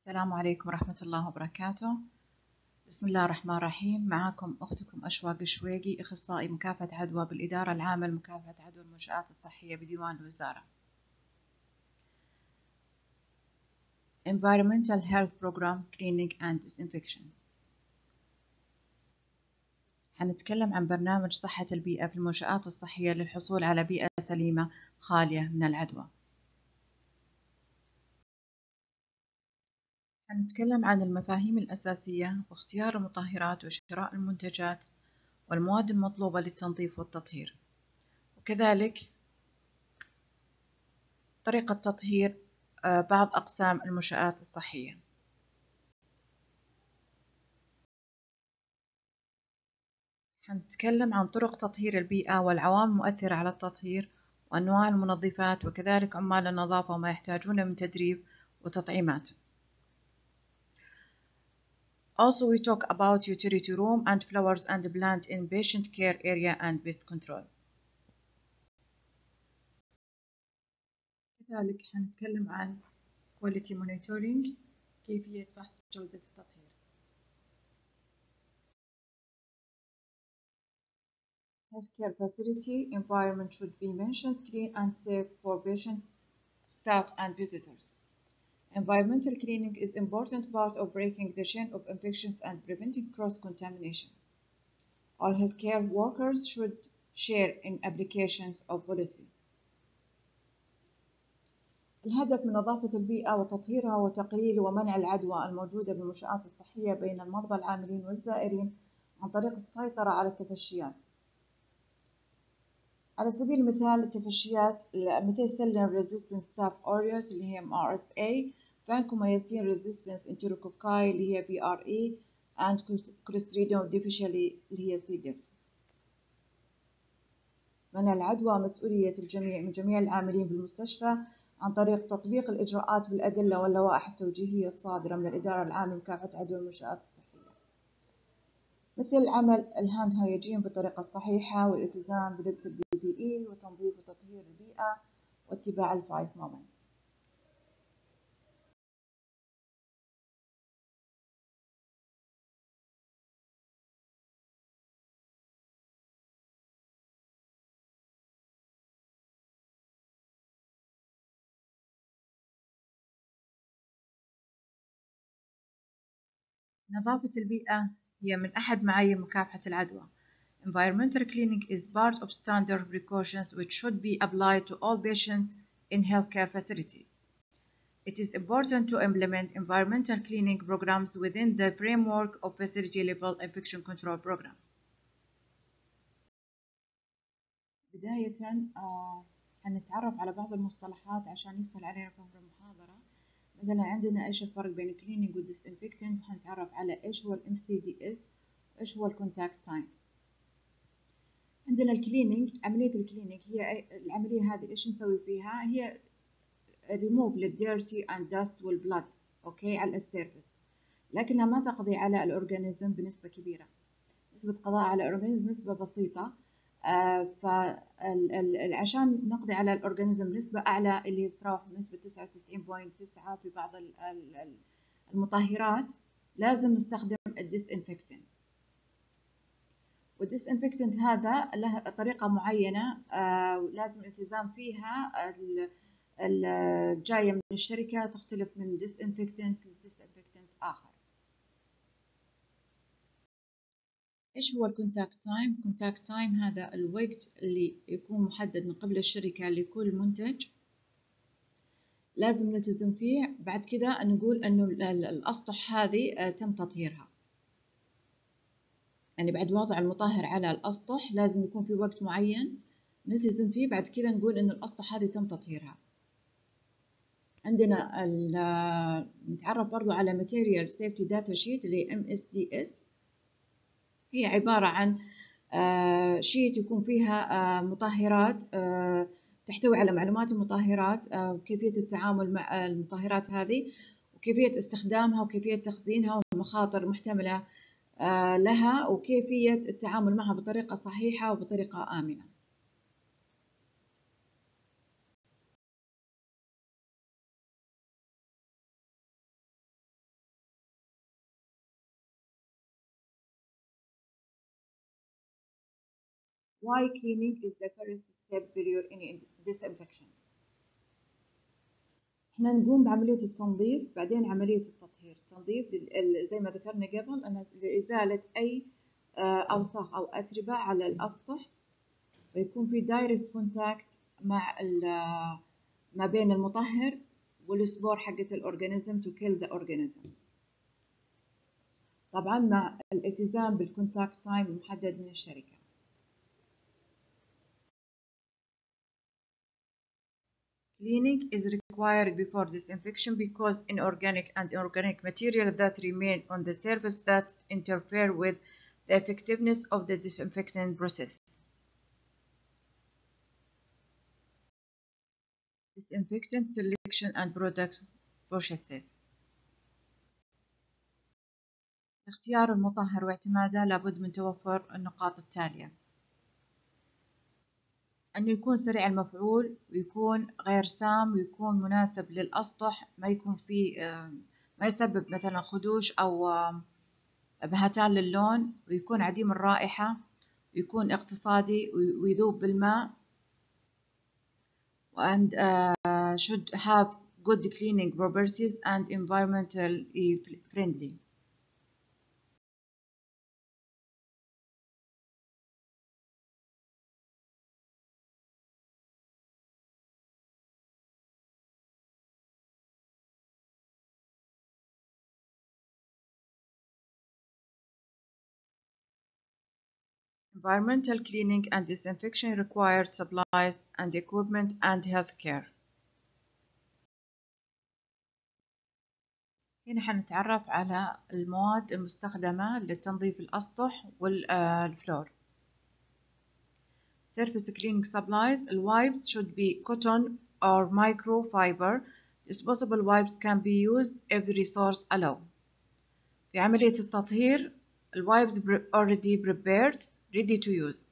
السلام عليكم ورحمة الله وبركاته بسم الله الرحمن الرحيم معكم أختكم أشواق الشويقي أخصائي مكافحة عدوى بالإدارة العامة لمكافحة عدوى المنشآت الصحية بديوان الوزارة Environmental Health Program Cleaning and Disinfection حنتكلم عن برنامج صحة البيئة في المنشآت الصحية للحصول على بيئة سليمة خالية من العدوى حنتكلم عن المفاهيم الأساسية واختيار المطهرات وشراء المنتجات والمواد المطلوبة للتنظيف والتطهير وكذلك طريقة تطهير آه، بعض أقسام المنشآت الصحية حنتكلم عن طرق تطهير البيئة والعوامل المؤثرة على التطهير وأنواع المنظفات وكذلك عمال النظافة وما يحتاجون من تدريب وتطعيمات Also, we talk about utility room and flowers and plant in patient care area and pest control. كذلك حنتكلم عن quality monitoring كيفية فحص جودة التطهير. Healthcare facility environment should be mentioned clean and safe for patients, staff and visitors. Environmental cleaning is important part of breaking the chain of infections and preventing cross-contamination. All healthcare workers should share in applications of policy. الهدف من نظافة البيئة وتطهيرها وتقليل ومنع العدوى الموجودة بالمنشآت الصحية بين المرضى العاملين والزائرين عن طريق السيطرة على التفشيات. على سبيل المثال التفشيات ميثيسيلين ريزيستنت ستاف اوريوس اللي هي MRSA vancomycin resistance enterococci اللي هي VRE and Clostridium difficile اللي هي C. diff. منع العدوى مسؤولية الجميع من جميع العاملين بالمستشفى عن طريق تطبيق الإجراءات بالأدلة واللوائح التوجيهية الصادرة من الإدارة العامة لمكافحة عدوى المنشآت الصحية مثل عمل الهاند هايجين بالطريقة الصحيحة والالتزام بلبس البي بي إي وتنظيف وتطهير البيئة واتباع الفايف مومنت نظافة البيئة هي من أحد معايير مكافحة العدوى. Environmental cleaning is part of standard precautions which should be applied to all patients in healthcare facilities. It is important to implement environmental cleaning programs within the framework of facility level infection control program. بداية آه حنتعرف على بعض المصطلحات عشان يسهل علينا فهم المحاضرة. مثلا عندنا ايش الفرق بين الكليننج والديسانفكتنت وحنتعرف على ايش هو الام سي دي اس وايش هو الكونتاكت تايم عندنا الكليننج عملية الكليننج هي العملية هذه ايش نسوي فيها هي ريموف للديرتي اند داست والبلاد اوكي على السيرفس لكنها ما تقضي على الاورجانيزم بنسبة كبيرة نسبة قضاء على الاورجانيزم نسبة بسيطة آه فعشان نقضي على الأورجانيزم نسبة أعلى اللي تروح بنسبة 99.9 في بعض المطهرات لازم نستخدم الديسانفكتنت والديسانفكتنت هذا له طريقة معينة آه لازم الالتزام فيها الجاية من الشركة تختلف من ديسانفكتنت لديسانفكتنت آخر إيش هو الكونتاكت تايم؟ كونتاكت تايم هذا الوقت اللي يكون محدد من قبل الشركة لكل منتج لازم نلتزم فيه بعد كده نقول إنه الأسطح هذه آه، تم تطهيرها يعني بعد وضع المطهر على الأسطح لازم يكون في وقت معين نلتزم فيه بعد كده نقول إنه الأسطح هذه تم تطهيرها عندنا آه، نتعرف برضو على Material Safety Data Sheet اللي MSDS هي عبارة عن آه، شيت يكون فيها آه، مطهرات آه، تحتوي على معلومات المطهرات وكيفية التعامل مع المطهرات هذه وكيفية استخدامها وكيفية تخزينها والمخاطر المحتملة لها وكيفية التعامل معها بطريقة صحيحة وبطريقة آمنة why cleaning is the first step prior in disinfection احنا نقوم بعملية التنظيف بعدين عملية التطهير التنظيف زي ما ذكرنا قبل أنها لإزالة أي أوساخ أو أتربة على الأسطح ويكون في دايركت كونتاكت مع ما بين المطهر والسبور حقة الأورجانيزم to kill the organism طبعا مع الالتزام بالكونتاكت تايم المحدد من الشركة Cleaning is required before disinfection because inorganic and organic material that remain on the surface that interfere with the effectiveness of the disinfecting process. Disinfectant selection and product processes. اختيار المطهر واعتماده لابد من توفر النقاط التالية أنه يكون سريع المفعول ويكون غير سام ويكون مناسب للأسطح ما يكون فيه ما يسبب مثلا خدوش أو بهتان للون ويكون عديم الرائحة ويكون اقتصادي ويذوب بالماء and uh, should have good cleaning properties and environmentally friendly. Environmental cleaning and disinfection require supplies and equipment and healthcare. هنا حنتعرف على المواد المستخدمة لتنظيف الأسطح والفلور. Surface cleaning supplies. Wipes should be cotton or microfiber. Disposable wipes can be used if the resource allow. في عملية التطهير الوايبس already prepared ready to use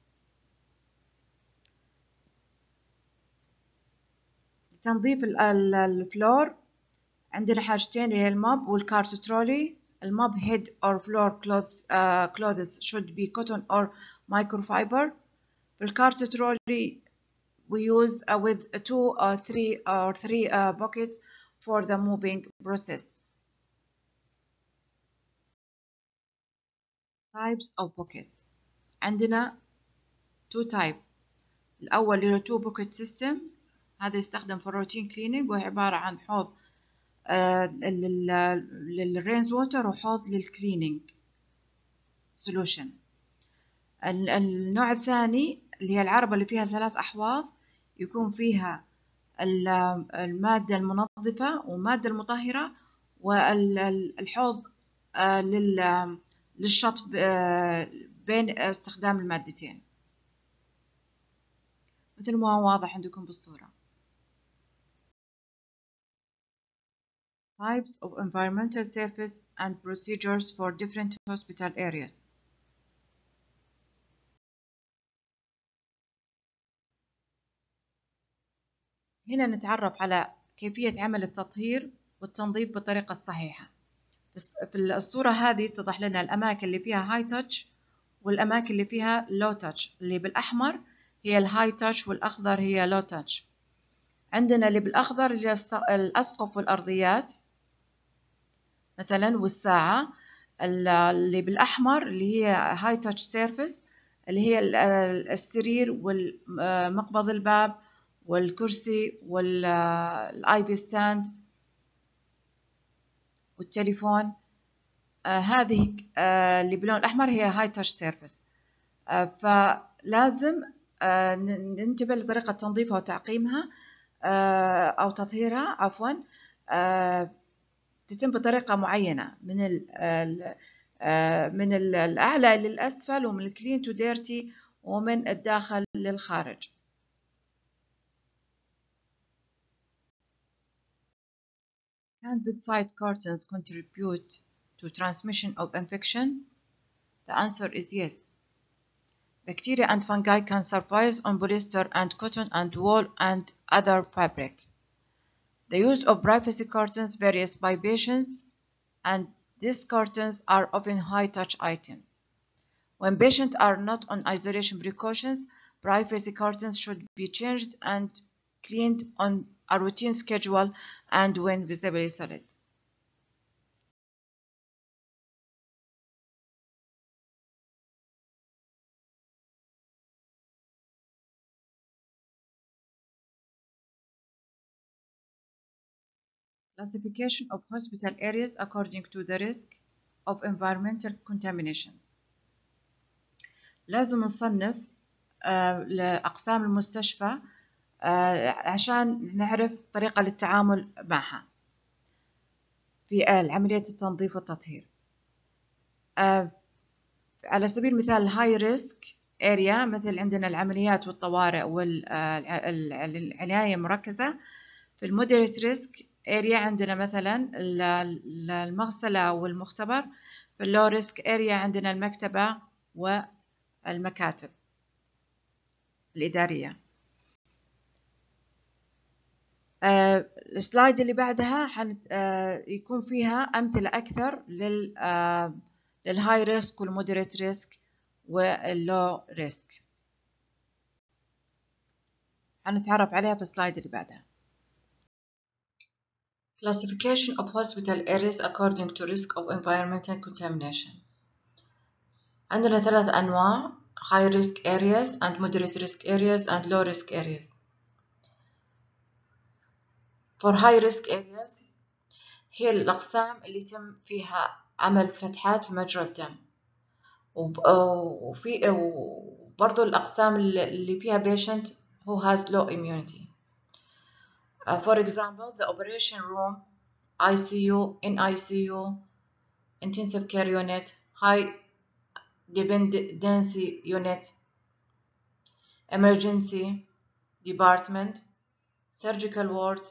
لتنظيف الفلور عندنا حاجتين اللي هي الماب والكارت ترولي الماب head or floor clothes uh, clothes should be cotton or microfiber في الكارت ترولي we use uh, with two or three or three uh, buckets for the moving process types of buckets عندنا تو تايب الأول اللي هو تو بوكيت سيستم هذا يستخدم في الروتين كليننج وهي عبارة عن حوض للرينز ووتر وحوض للكليننج سولوشن النوع الثاني اللي هي العربة اللي فيها ثلاث أحواض يكون فيها المادة المنظفة والمادة المطهرة والحوض للشطف بين استخدام المادتين مثل ما هو واضح عندكم بالصورة Types of environmental surface and procedures for different hospital areas هنا نتعرف على كيفية عمل التطهير والتنظيف بالطريقة الصحيحة في الصورة هذه تضح لنا الأماكن اللي فيها هاي تاتش والأماكن اللي فيها لو تاتش اللي بالأحمر هي الهاي تاتش والأخضر هي لو تاتش عندنا اللي بالأخضر اللي الأسقف والأرضيات مثلا والساعة اللي بالأحمر اللي هي هاي تاتش سيرفيس اللي هي السرير والمقبض الباب والكرسي والاي بي ستاند والتليفون آه هذه آه اللي باللون الأحمر هي هاي تاتش سيرفيس فلازم آه ننتبه لطريقة تنظيفها وتعقيمها آه أو تطهيرها عفوا آه تتم بطريقة معينة من ال من الأعلى للأسفل ومن الكلين تو ديرتي ومن الداخل للخارج Can bedside curtains contribute to transmission of infection? The answer is yes. Bacteria and fungi can survive on polyester and cotton and wool and other fabric. The use of privacy curtains varies by patients and these curtains are often high-touch items. When patients are not on isolation precautions, privacy curtains should be changed and cleaned on a routine schedule and when visibly solid. Classification of hospital areas according to the risk of environmental contamination. لازم نصنف لأقسام المستشفى عشان نعرف طريقة للتعامل معها في عملية التنظيف والتطهير. على سبيل المثال هاي ريسك اريا مثل عندنا العمليات والطوارئ والعناية المركزة في المودريت ريسك اريا عندنا مثلا المغسلة والمختبر في اللو ريسك اريا عندنا المكتبة والمكاتب الإدارية آه السلايد اللي بعدها حن آه يكون فيها أمثلة أكثر لل آه للهاي ريسك والمودريت ريسك واللو ريسك حنتعرف عليها في السلايد اللي بعدها Classification of hospital areas according to risk of environmental contamination. عندنا ثلاث أنواع high risk areas and moderate risk areas and low risk areas. For high risk areas هي الأقسام اللي يتم فيها عمل فتحات في مجرى الدم وفي وبرضو الأقسام اللي فيها patient who has low immunity. Uh, for example, the operation room, ICU, NICU, intensive care unit, high dependency unit, emergency department, surgical ward,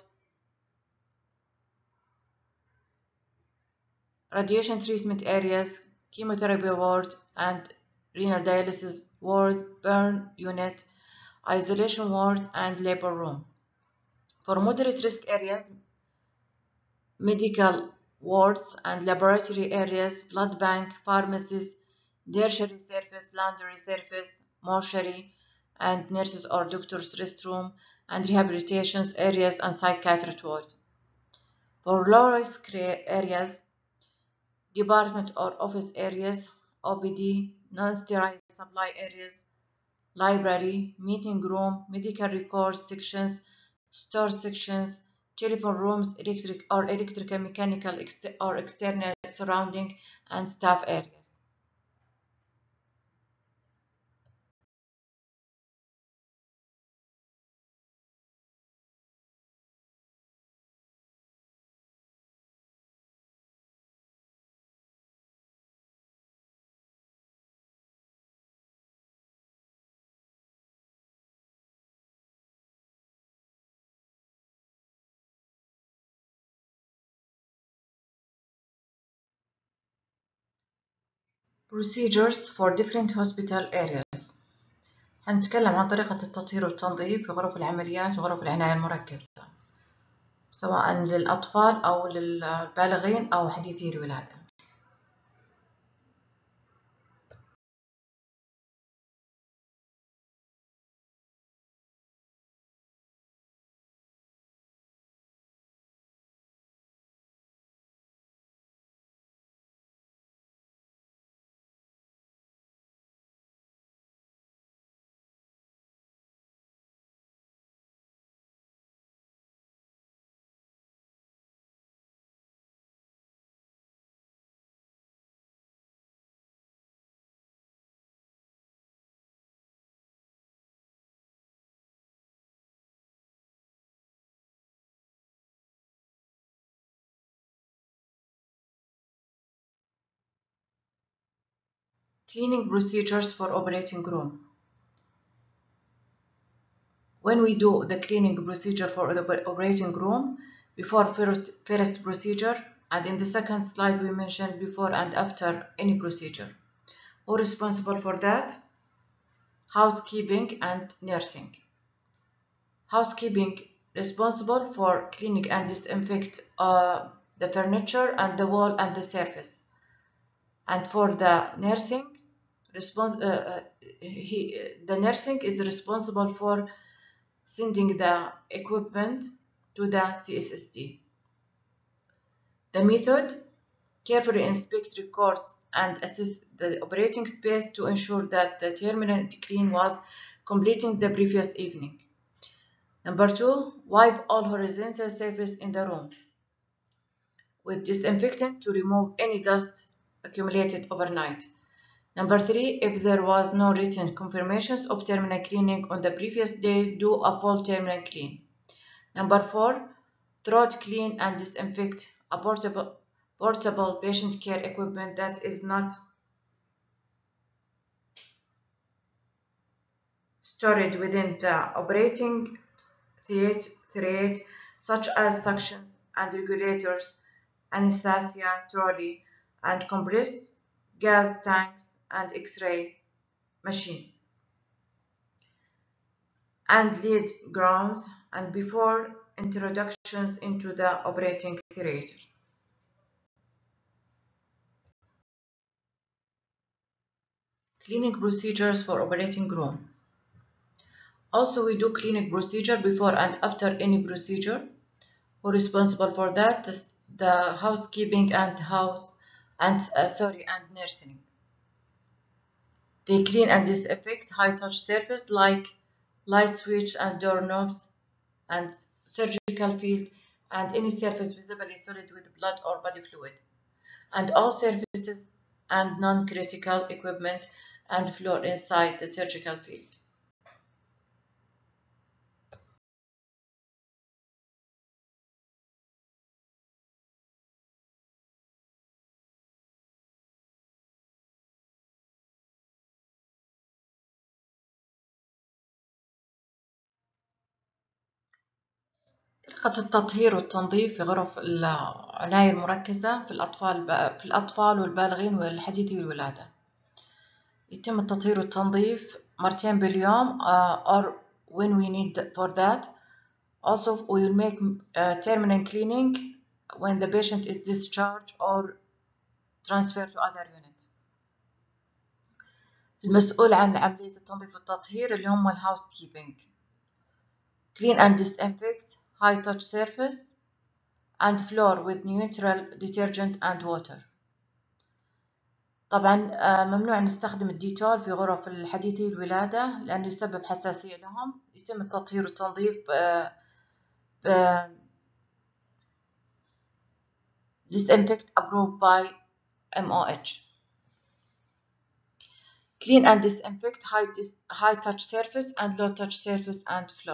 radiation treatment areas, chemotherapy ward, and renal dialysis ward, burn unit, isolation ward, and labor room. For moderate risk areas, medical wards and laboratory areas, blood bank, pharmacies, tertiary service, laundry service, mortuary, and nurses or doctors' restroom, and rehabilitation areas and psychiatric ward. For low risk areas, department or office areas, OPD, non-sterile supply areas, library, meeting room, medical records sections, store sections, telephone rooms, electric or electrical mechanical ex or external surrounding, and staff areas. Procedures for different hospital areas هنتكلم عن طريقة التطهير والتنظيف في غرف العمليات وغرف العناية المركزة سواء للأطفال أو للبالغين أو حديثي الولادة Cleaning procedures for operating room. When we do the cleaning procedure for the operating room, before first, first procedure, and in the second slide we mentioned before and after any procedure. Who responsible for that? Housekeeping and nursing. Housekeeping responsible for cleaning and disinfect uh, the furniture and the wall and the surface. And for the nursing, response, uh, he, the nursing is responsible for sending the equipment to the CSST. The method carefully inspect records and assess the operating space to ensure that the terminal clean was completing the previous evening. Number two, wipe all horizontal surface in the room with disinfectant to remove any dust accumulated overnight. Number three, if there was no written confirmations of terminal cleaning on the previous day, do a full terminal clean. Number four, throat clean and disinfect a portable, portable patient care equipment that is not stored within the operating theatre, such as suctions and regulators, anesthesia, trolley, and compressed gas tanks and X-ray machine and lead grounds and before introductions into the operating theater. Cleaning procedures for operating room. Also, we do cleaning procedure before and after any procedure. Who responsible for that? The, the housekeeping and house and uh, sorry and nursing. They clean and disinfect high touch surface like light switch and doorknobs and surgical field and any surface visibly solid with blood or body fluid and all surfaces and non-critical equipment and floor inside the surgical field. طريقة التطهير والتنظيف في غرف العناية المركزة في الأطفال في الأطفال والبالغين والحديثي الولادة يتم التطهير والتنظيف مرتين باليوم uh, or when we need for that also we will make uh, terminal cleaning when the patient is discharged or transferred to other unit المسؤول عن عملية التنظيف والتطهير اللي هم الهاوس كيبنج clean and disinfect high touch surface and floor with neutral detergent and water طبعا ممنوع نستخدم الديتول في غرف الحديثي الولادة لأنه يسبب حساسية لهم يتم التطهير والتنظيف ب disinfect approved by MOH clean and disinfect high, high touch surface and low touch surface and floor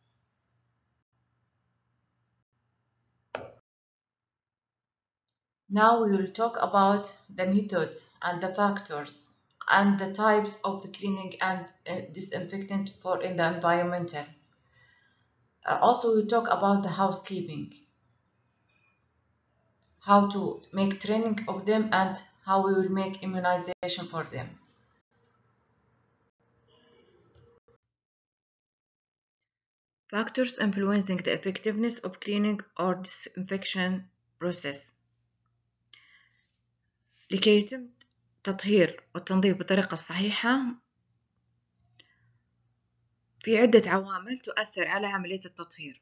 Now we will talk about the methods and the factors and the types of the cleaning and uh, disinfectant for in the environmental. Uh, also, we will talk about the housekeeping, how to make training of them and how we will make immunization for them. Factors influencing the effectiveness of cleaning or disinfection process. لكي يتم التطهير والتنظيف بطريقة صحيحة في عدة عوامل تؤثر على عملية التطهير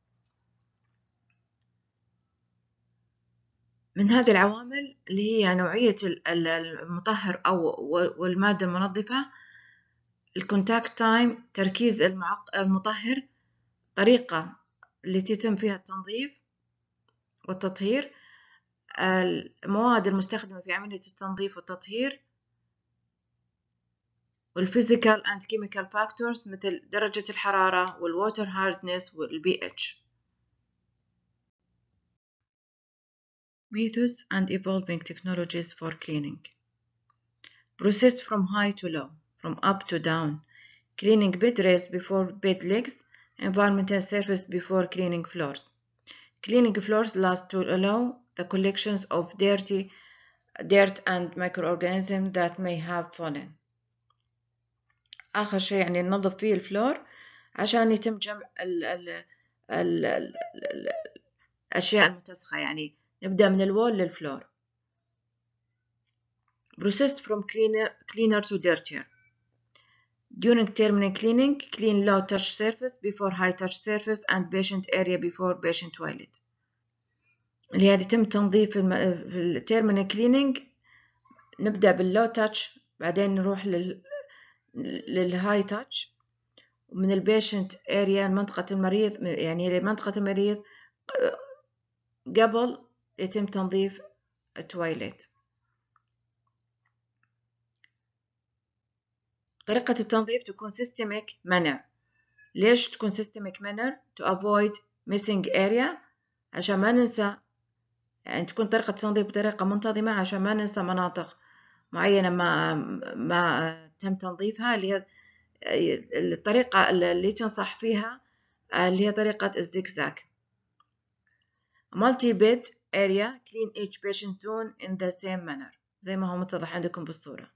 من هذه العوامل اللي هي نوعية المطهر أو والمادة المنظفة الكونتاكت تايم تركيز المطهر طريقة التي يتم فيها التنظيف والتطهير المواد المستخدمة في عملية التنظيف والتطهير والفيزيكال اند كيميكال فاكتورز مثل درجة الحرارة والووتر هاردنس والبي اتش Methods and evolving technologies for cleaning. Process from high to low, from up to down. Cleaning bed rails before bed legs, environmental surface before cleaning floors. Cleaning floors last to allow the collections of dirty dirt and microorganisms that may have fallen آخر شيء يعني ننظف فيه الفلور عشان يتم جمع ال ال ال ال ال الأشياء المتسخة يعني نبدأ من الوول للفلور processed from cleaner, cleaner to dirtier. During terminal cleaning, clean low touch surface before high touch surface and patient area before patient toilet. اللي هي يتم تنظيف الم... في التيرمينال كليننج نبدأ باللو تاتش بعدين نروح لل للهاي تاتش ومن البيشنت اريا منطقة المريض يعني منطقة المريض قبل يتم تنظيف التويليت طريقة التنظيف تكون systemic manner ليش تكون systemic manner to avoid missing area عشان ما ننسى يعني تكون طريقة التنظيف بطريقة منتظمة عشان ما ننسى مناطق معينة ما ما تم تنظيفها اللي هي الطريقة اللي تنصح فيها اللي هي طريقة الزجزاج multi bed area clean each patient zone in the same manner زي ما هو متضح عندكم بالصورة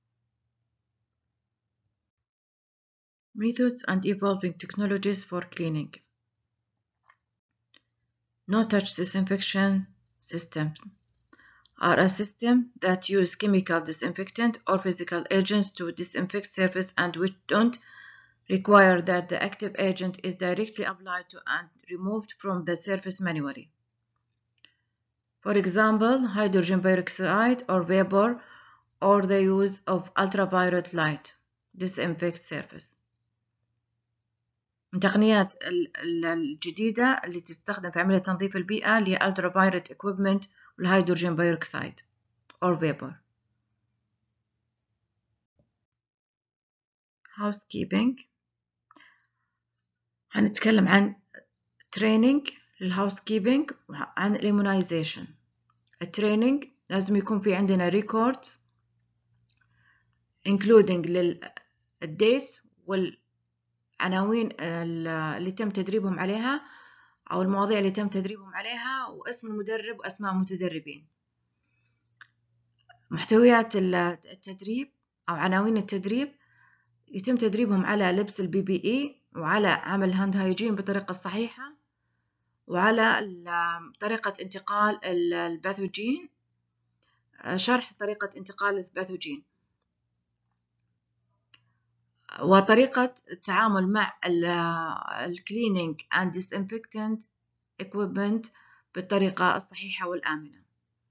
methods and evolving technologies for cleaning no touch disinfection systems are a system that use chemical disinfectant or physical agents to disinfect surface and which don't require that the active agent is directly applied to and removed from the surface manually. For example, hydrogen peroxide or vapor or the use of ultraviolet light disinfect surface. التقنيات الجديدة اللي تستخدم في عملية تنظيف البيئة اللي هي ultraviolet equipment والهيدروجين بيروكسيد or vapor. housekeeping هنتكلم عن training للهاوسكيبنج وعن الامونايزيشن التريننج لازم يكون في عندنا ريكورد including للديت والعناوين اللي تم تدريبهم عليها أو المواضيع اللي تم تدريبهم عليها واسم المدرب وأسماء المتدربين محتويات التدريب أو عناوين التدريب يتم تدريبهم على لبس البي بي إي وعلى عمل هاند هايجين بالطريقة الصحيحة وعلى طريقة انتقال الباثوجين شرح طريقة انتقال الباثوجين وطريقة التعامل مع الكلينينج and disinfectant equipment بالطريقة الصحيحة والآمنة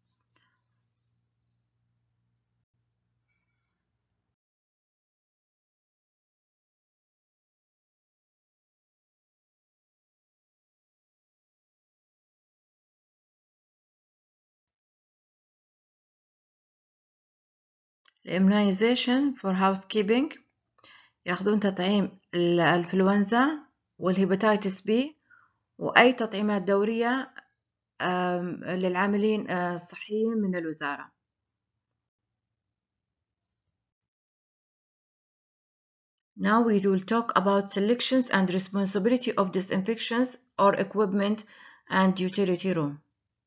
الامنايزيشن for housekeeping ياخذون تطعيم الانفلونزا والهيباتيتس بي وأي تطعيمات دورية للعاملين الصحيين من الوزارة Now we will talk about selections and responsibility of disinfections or equipment and utility room.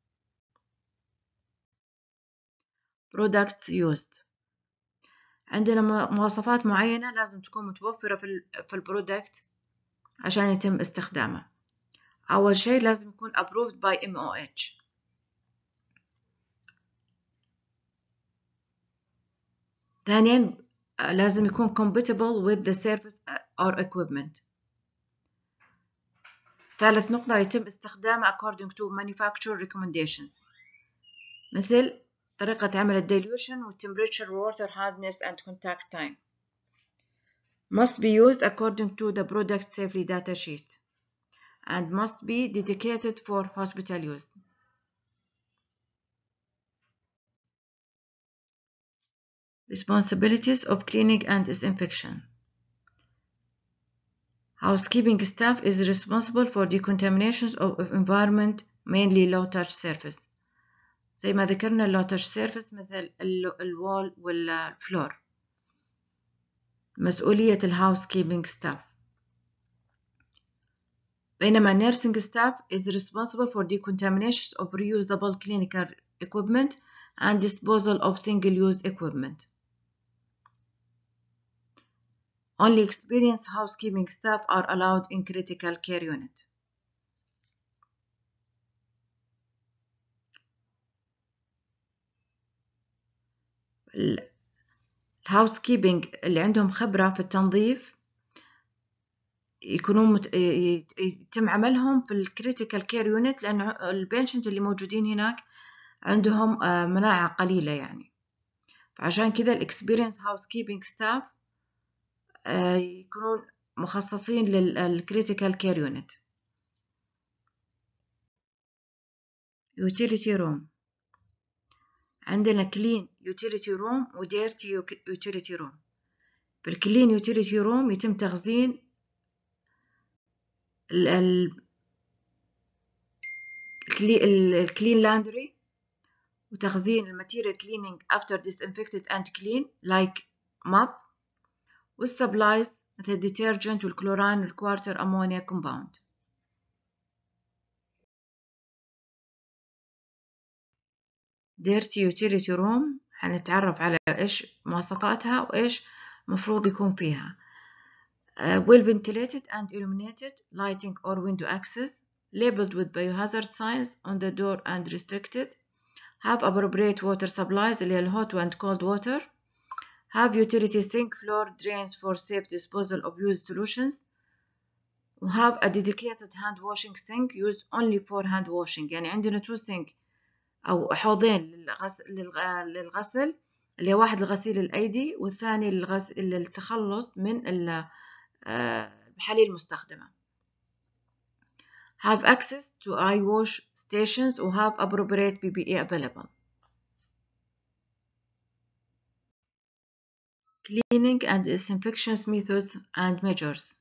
Products used عندنا مواصفات معينة لازم تكون متوفرة في في البرودكت عشان يتم استخدامه أول شيء لازم يكون approved by MOH ثانيا لازم يكون compatible with the service or equipment ثالث نقطة يتم استخدامه according to manufacturer recommendations مثل طريقة عمل الديليوشن والtemperature water hardness and contact time must be used according to the product safety data sheet and must be dedicated for hospital use. Responsibilities of cleaning and disinfection. Housekeeping staff is responsible for decontamination of environment, mainly low-touch surface. زي ما ذكرنا اللو touch surface مثل الوول والفلور. مسؤولية الهاوس كيبنج ستاف بينما nursing staff is responsible for decontamination of reusable clinical equipment and disposal of single-use equipment. Only experienced housekeeping staff are allowed in critical care unit. الهاوس كيبنج اللي عندهم خبرة في التنظيف يكونون مت... يتم عملهم في الكريتيكال كير يونت لأن البيشنت اللي موجودين هناك عندهم مناعة قليلة يعني فعشان كذا الاكسبيرينس هاوس كيبنج ستاف يكونون مخصصين للكريتيكال كير يونت utility room عندنا clean utility room و dirty utility room في الكلين utility room يتم تخزين ال ال الكلين لاندري وتخزين الماتيريال cleaning after disinfected and clean like mop والسبلايز مثل الديترجنت والكلوران والكوارتر أمونيا كومباوند ديرتي يوتيليتي روم حنتعرف على إيش مواصفاتها وإيش مفروض يكون فيها uh, well ventilated and illuminated lighting or window access labeled with biohazard signs on the door and restricted have appropriate water supplies اللي هي hot and cold water have utility sink floor drains for safe disposal of used solutions have a dedicated hand washing sink used only for hand washing يعني عندنا two sink أو حوضين للغسل, للغسل اللي واحد لغسيل الأيدي والثاني للغسل للتخلص من المحاليل المستخدمة have access to eye wash stations or have appropriate PPE available cleaning and disinfection methods and measures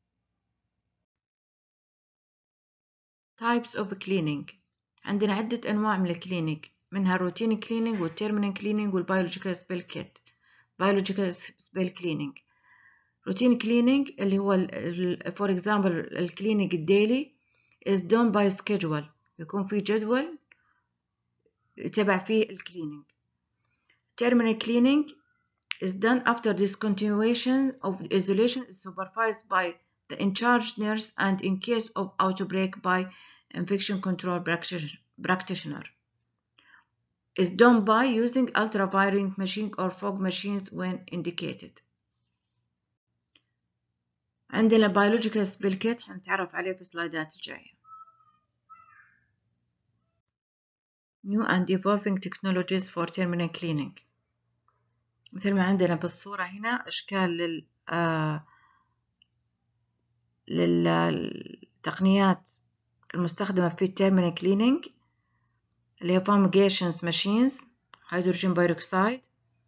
types of cleaning عندنا عدة أنواع من الكلينينج منها الروتين كلينينج والتيرمينال كلينينج والبيولوجيكال سبيل كيت بيولوجيكال سبيل كلينينج روتين كلينينج اللي هو فور اكزامبل الكلينينج الديلي is done by schedule يكون في جدول يتبع فيه الكلينينج terminal cleaning is done after discontinuation of isolation is supervised by the in-charge nurse and in case of outbreak by infection control practitioner is done by using ultraviolet machine or fog machines when indicated عندنا biological spill kit حنتعرف عليه في السلايدات الجاية new and evolving technologies for terminal cleaning مثل ما عندنا بالصورة هنا أشكال لل آه للتقنيات المستخدمة في التيرمينال كلينينج اللي هي fumigations machines hydrogen peroxide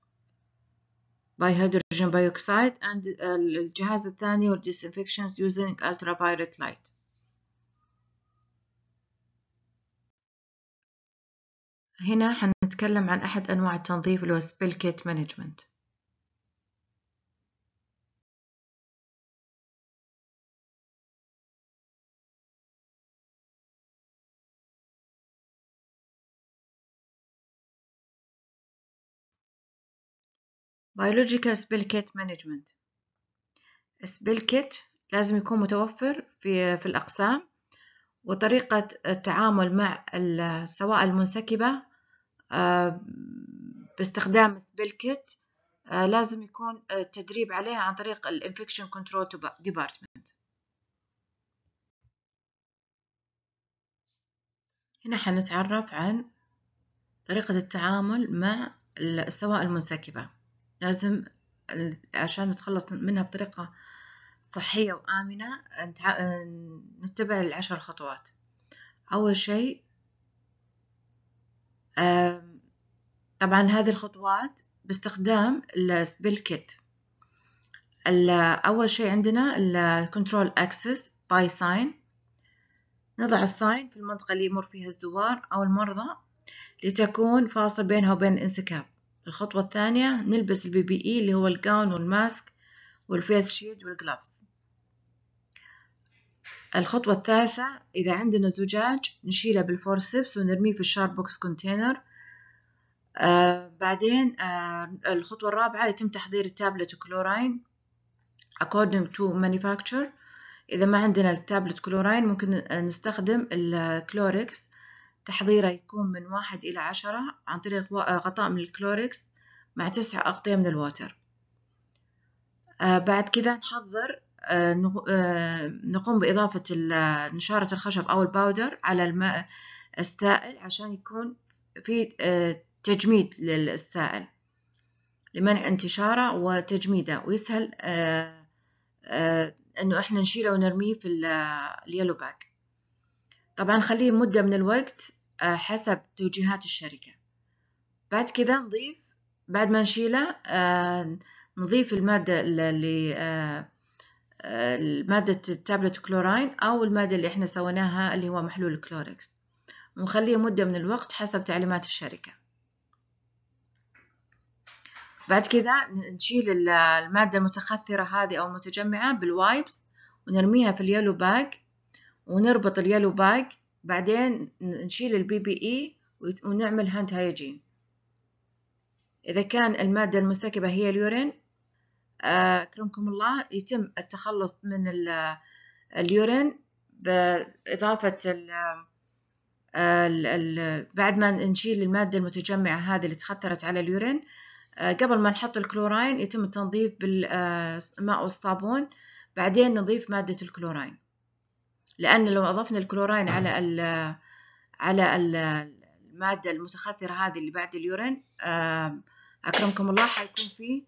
by hydrogen peroxide and الجهاز الثاني هو disinfections using ultraviolet light هنا حنتكلم عن أحد أنواع التنظيف اللي هو spill kit management biological spill kit management spill kit لازم يكون متوفر في في الأقسام وطريقة التعامل مع السوائل المنسكبة باستخدام سبيل كيت لازم يكون التدريب عليها عن طريق الانفكشن كنترول ديبارتمنت هنا حنتعرف عن طريقة التعامل مع السوائل المنسكبة لازم عشان نتخلص منها بطريقة صحية وآمنة نتبع العشر خطوات أول شيء طبعا هذه الخطوات باستخدام السبيل كيت أول شيء عندنا الكنترول أكسس باي ساين نضع الساين في المنطقة اللي يمر فيها الزوار أو المرضى لتكون فاصل بينها وبين الانسكاب الخطوة الثانية نلبس البي بي إي اللي هو الجاون والماسك والفيس شيلد والجلافز الخطوة الثالثة إذا عندنا زجاج نشيله بالفورسبس ونرميه في الشارب بوكس كونتينر آه بعدين آه الخطوة الرابعة يتم تحضير التابلت كلوراين according to manufacturer إذا ما عندنا التابلت كلوراين ممكن نستخدم الكلوركس تحضيره يكون من واحد إلى عشرة عن طريق غطاء من الكلوركس مع تسع أغطية من الووتر آه بعد كذا نحضر آه نقوم بإضافة نشارة الخشب أو الباودر على الماء السائل عشان يكون في تجميد للسائل لمنع انتشاره وتجميده ويسهل انه احنا نشيله ونرميه في اليلو باك طبعا خليه مدة من الوقت حسب توجيهات الشركة بعد كذا نضيف بعد ما نشيله نضيف المادة اللي مادة التابلت كلوراين أو المادة اللي احنا سويناها اللي هو محلول الكلوركس ونخليه مدة من الوقت حسب تعليمات الشركة بعد كذا نشيل المادة المتخثرة هذه أو المتجمعة بالوايبس ونرميها في اليلو باج ونربط اليلو باج بعدين نشيل البي بي اي ونعمل هاند هايجين إذا كان المادة المرتكبة هي اليورين أكرمكم الله يتم التخلص من اليورين بإضافة ال ال ال بعد ما نشيل المادة المتجمعة هذه اللي تخثرت على اليورين قبل ما نحط الكلوراين يتم التنظيف بالماء والصابون بعدين نضيف مادة الكلوراين لأن لو أضفنا الكلوراين على ال على المادة المتخثرة هذه اللي بعد اليورين أكرمكم الله حيكون في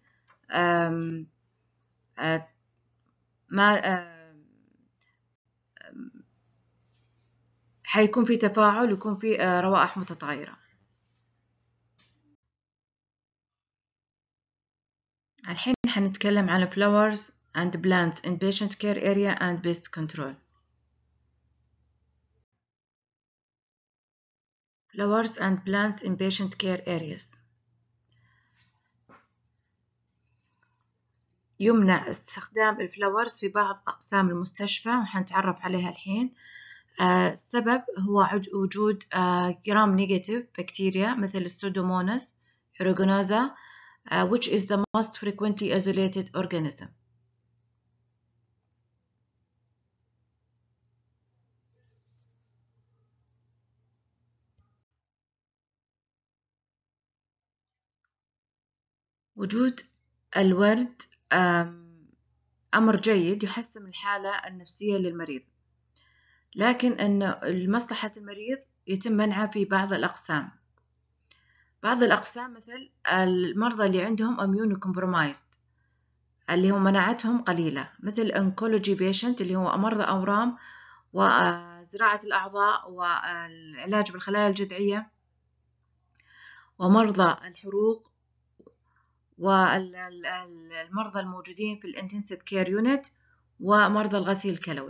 ما حيكون في تفاعل ويكون في روائح متطايرة الحين حنتكلم عن flowers and plants in patient care area and pest control flowers and plants in patient care areas يمنع استخدام الفلاورز في بعض أقسام المستشفى وحنتعرف عليها الحين السبب هو وجود جرام نيجاتيف بكتيريا مثل السودوموناس ايروجونوزا which is the most frequently isolated organism. وجود الورد أمر جيد يحسن الحالة النفسية للمريض لكن أن لمصلحة المريض يتم منعه في بعض الأقسام بعض الأقسام مثل المرضى اللي عندهم immune compromised اللي هو مناعتهم قليلة مثل oncology patient اللي هو مرضى أورام وزراعة الأعضاء والعلاج بالخلايا الجذعية ومرضى الحروق والمرضى الموجودين في الانتنسيف كير يونت ومرضى الغسيل الكلوي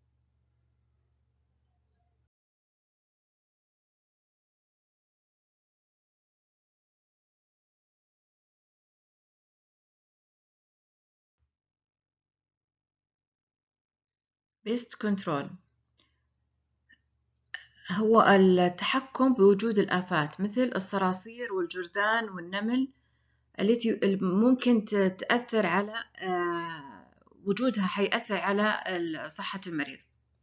بيست كنترول هو التحكم بوجود الآفات مثل الصراصير والجرذان والنمل التي ممكن تأثر على وجودها حيأثر على صحة المريض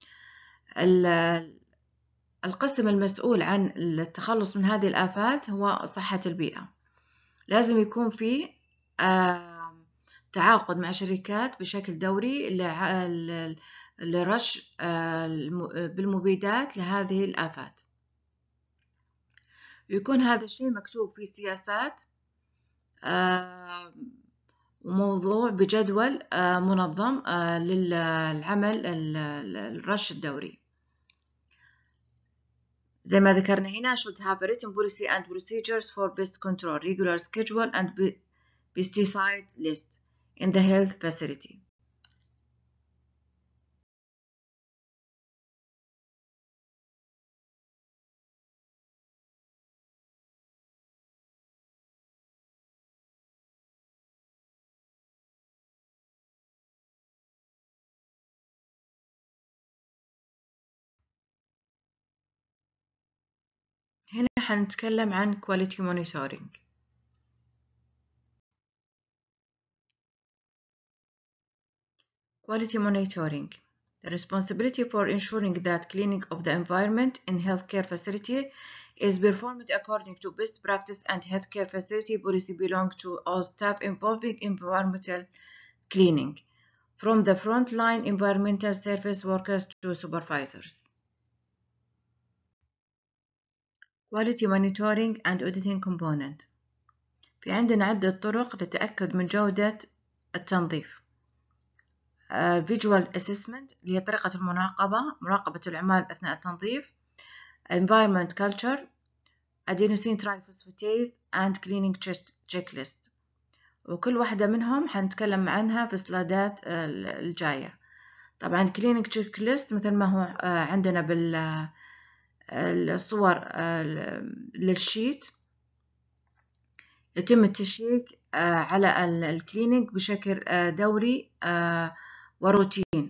القسم المسؤول عن التخلص من هذه الآفات هو صحة البيئة لازم يكون في تعاقد مع شركات بشكل دوري لرش بالمبيدات لهذه الآفات يكون هذا الشيء مكتوب في سياسات وموضوع بجدول منظم للعمل الرش الدوري زي ما ذكرنا هنا should have a written policy and procedures for pest control regular schedule and pesticide list in the health facility هنا حنتكلم عن quality monitoring quality monitoring the responsibility for ensuring that cleaning of the environment in healthcare facility is performed according to best practice and healthcare facility policy belong to all staff involving environmental cleaning from the frontline environmental service workers to supervisors. Quality monitoring and auditing component في عندنا عدة طرق للتأكد من جودة التنظيف uh, visual assessment اللي هي طريقة المراقبة مراقبة العمال أثناء التنظيف environment culture adenosine triphosphatase and cleaning checklist وكل واحدة منهم حنتكلم عنها في السلايدات الجاية طبعا cleaning checklist مثل ما هو عندنا بالصور للشيت يتم التشيك على الكلينينج بشكل دوري وروتين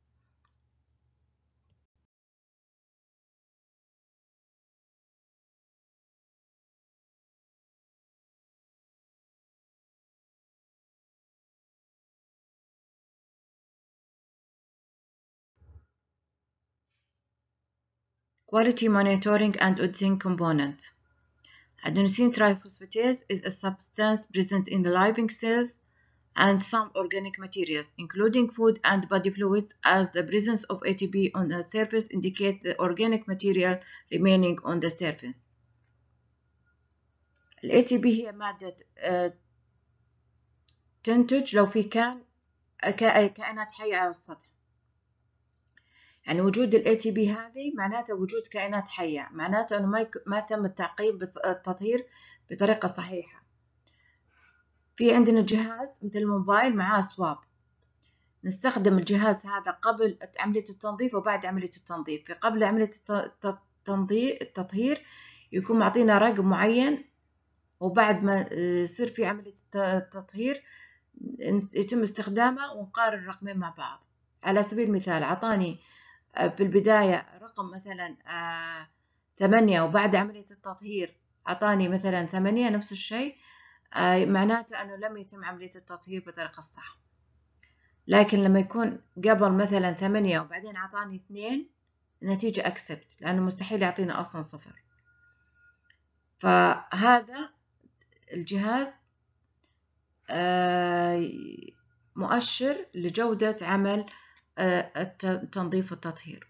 Quality monitoring and auditing component. Adenosine triphosphatase is a substance present in the living cells and some organic materials, including food and body fluids, as the presence of ATP on the surface indicates the organic material remaining on the surface. ال ATP هي مادة تنتج لو في كان كائنات حية على السطح. يعني وجود ال ATP هذه معناته وجود كائنات حية معناته أنه ما, ما تم التعقيم بالتطهير بطريقة صحيحة في عندنا جهاز مثل الموبايل معاه سواب نستخدم الجهاز هذا قبل عملية التنظيف وبعد عملية التنظيف في قبل عملية التطهير يكون معطينا رقم معين وبعد ما يصير في عملية التطهير يتم استخدامه ونقارن الرقمين مع بعض على سبيل المثال عطاني بالبداية رقم مثلا ثمانية وبعد عملية التطهير أعطاني مثلا ثمانية نفس الشيء معناته أنه لم يتم عملية التطهير بطريقة الصح لكن لما يكون قبل مثلا ثمانية وبعدين أعطاني اثنين النتيجة أكسبت لأنه مستحيل يعطينا أصلا صفر فهذا الجهاز مؤشر لجودة عمل التنظيف والتطهير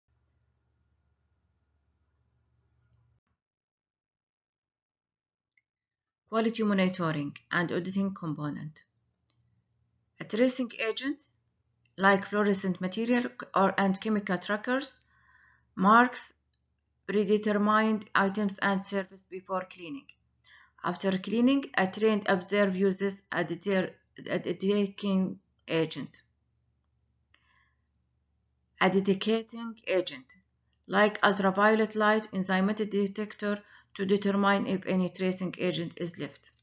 Quality monitoring and auditing component A tracing agent like fluorescent material or and chemical trackers marks predetermined items and surface before cleaning. After cleaning, a trained observer uses a detecting agent. A detecting agent, like ultraviolet light enzymatic detector to determine if any tracing agent is left.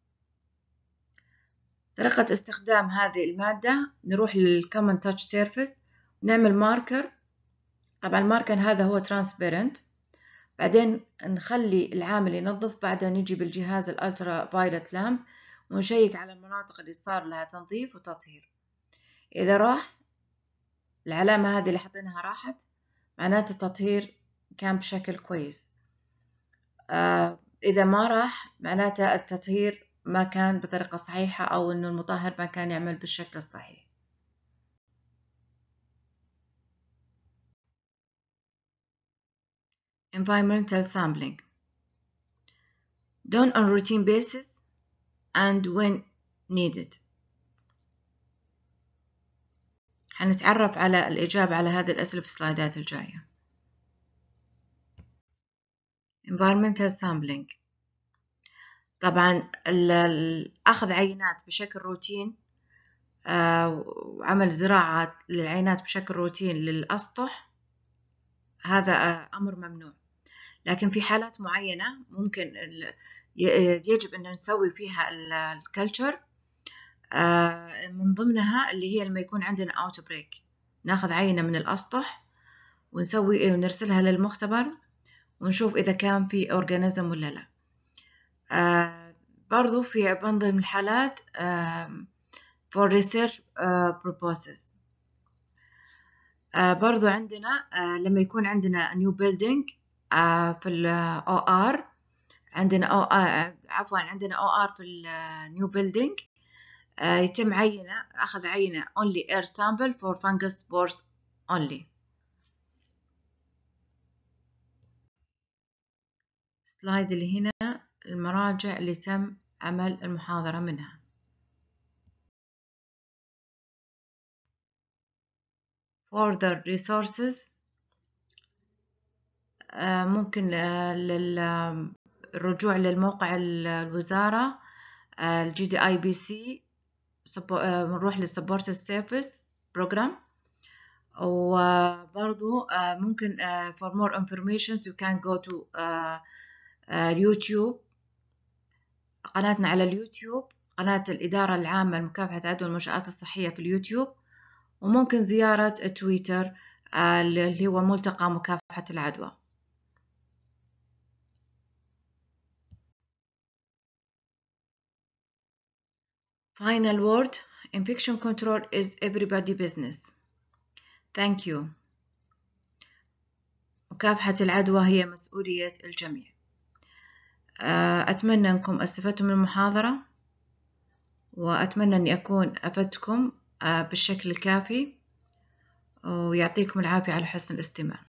طريقة استخدام هذه المادة نروح للكومن تاتش سيرفيس نعمل ماركر طبعا الماركر هذا هو ترانسبيرنت بعدين نخلي العامل ينظف بعدها نجي بالجهاز الالترا فايلت لامب ونشيك على المناطق اللي صار لها تنظيف وتطهير إذا راح العلامة هذه اللي حطيناها راحت معناته التطهير كان بشكل كويس آه إذا ما راح معناته التطهير ما كان بطريقة صحيحة أو إنه المطهر ما كان يعمل بالشكل الصحيح environmental sampling done on routine basis and when needed حنتعرف على الإجابة على هذه الأسئلة في السلايدات الجاية environmental sampling طبعا أخذ عينات بشكل روتين وعمل زراعة للعينات بشكل روتين للأسطح هذا أمر ممنوع لكن في حالات معينة ممكن يجب أن نسوي فيها الكلتشر من ضمنها اللي هي لما يكون عندنا اوت بريك ناخذ عينة من الأسطح ونسوي ونرسلها للمختبر ونشوف إذا كان في أورجانيزم ولا لا آه برضو في من ضمن الحالات آه for research آه purposes آه برضو عندنا آه لما يكون عندنا new building في ال OR عندنا أو عفوا عندنا OR في النيو بيلدينج يتم عينة أخذ عينة only air sample for fungus spores only سلايد اللي هنا المراجع اللي تم عمل المحاضرة منها further resources ممكن للرجوع للموقع الوزارة الجي دي اي بي سي نروح للسبورت سيرفيس بروجرام وبرضو ممكن for more information you can go to اليوتيوب قناتنا على اليوتيوب قناة الإدارة العامة لمكافحة عدوى المنشآت الصحية في اليوتيوب وممكن زيارة تويتر اللي هو ملتقى مكافحة العدوى Final word Infection control is everybody business. Thank you. مكافحة العدوى هي مسؤولية الجميع. أتمنى أنكم استفدتم من المحاضرة وأتمنى أني أكون أفدتكم بالشكل الكافي ويعطيكم العافية على حسن الاستماع